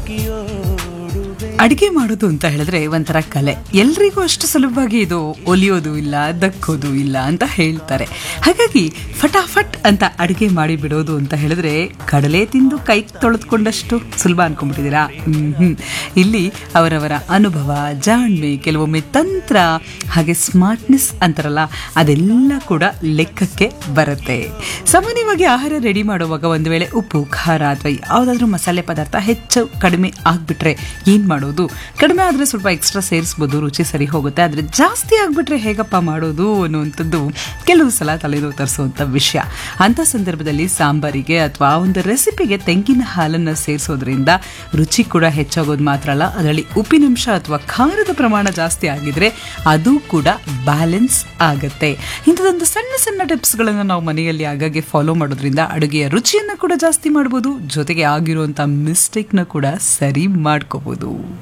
ಅಡಿಗೆ ಮಾಡೋದು ಅಂತ ಹೇಳಿದ್ರೆ ಒಂಥರ ಕಲೆ ಎಲ್ರಿಗೂ ಅಷ್ಟು ಸುಲಭವಾಗಿ ಇದು ಒಲಿಯೋದು ಇಲ್ಲ ದಕ್ಕೋದು ಇಲ್ಲ ಅಂತ ಹೇಳ್ತಾರೆ ಹಾಗಾಗಿ ಫಟಾಫಟ್ ಅಂತ ಅಡಿಗೆ ಮಾಡಿ ಬಿಡೋದು ಅಂತ ಹೇಳಿದ್ರೆ ಕಡಲೆ ತಿಂದು ಕೈ ತೊಳೆದುಕೊಂಡಷ್ಟು ಸುಲಭ ಅನ್ಕೊಂಡ್ಬಿಟ್ಟಿದ್ದೀರಾ ಹ್ಮ್ ಇಲ್ಲಿ ಅವರವರ ಅನುಭವ ಜಾಣ್ಮೆ ಕೆಲವೊಮ್ಮೆ ತಂತ್ರ ಹಾಗೆ ಸ್ಮಾರ್ಟ್ನೆಸ್ ಅಂತಾರಲ್ಲ ಅದೆಲ್ಲ ಕೂಡ ಲೆಕ್ಕಕ್ಕೆ ಬರುತ್ತೆ ಸಾಮಾನ್ಯವಾಗಿ ಆಹಾರ ರೆಡಿ ಮಾಡುವಾಗ ಒಂದು ವೇಳೆ ಉಪ್ಪು ಖಾರ ಅಥವಾ ಯಾವುದಾದ್ರೂ ಮಸಾಲೆ ಪದಾರ್ಥ ಹೆಚ್ಚು ಕಡಿಮೆ ಆಗ್ಬಿಟ್ರೆ ಏನ್ ಮಾಡೋದು ಕಡಿಮೆ ಆದ್ರೆ ಸ್ವಲ್ಪ ಎಕ್ಸ್ಟ್ರಾ ಸೇರಿಸ್ಬೋದು ರುಚಿ ಸರಿ ಹೋಗುತ್ತೆ ಆದ್ರೆ ಜಾಸ್ತಿ ಆಗ್ಬಿಟ್ರೆ ಹೇಗಪ್ಪ ಮಾಡೋದು ಅನ್ನುವಂಥದ್ದು ಕೆಲವು ಸಲ ತಲೆನೋವು ತರಿಸುವಂಥ ವಿಷಯ ಅಂತ ಸಂದರ್ಭದಲ್ಲಿ ಸಾಂಬಾರಿಗೆ ಅಥವಾ ಒಂದು ರೆಸಿಪಿಗೆ ತೆಂಗಿನ ಹಾಲನ್ನು ಸೇರಿಸೋದ್ರಿಂದ ರುಚಿ ಕೂಡ ಹೆಚ್ಚಾಗೋದು ಮಾತ್ರ ಅಲ್ಲ ಅದರಲ್ಲಿ ಉಪ್ಪಿನಂಶ ಅಥವಾ ಖಾರದ ಪ್ರಮಾಣ ಜಾಸ್ತಿ ಆಗಿದ್ರೆ ಅದು ಕೂಡ ಬ್ಯಾಲೆನ್ಸ್ ಆಗತ್ತೆ ಇಂಥದೊಂದು ಸಣ್ಣ ಸಣ್ಣ ಟಿಪ್ಸ್ಗಳನ್ನು ನಾವು ಮನೆಯಲ್ಲಿ ಆಗಾಗ್ಗೆ ಫಾಲೋ ಮಾಡೋದ್ರಿಂದ ಅಡುಗೆಯ ರುಚಿಯನ್ನು ಕೂಡ ಜಾಸ್ತಿ ಮಾಡ್ಬೋದು ಜೊತೆಗೆ ಆಗಿರುವಂಥ ಮಿಸ್ಟೇಕ್ನ ಕೂಡ ಸರಿ ಮಾಡ್ಕೋಬಹುದು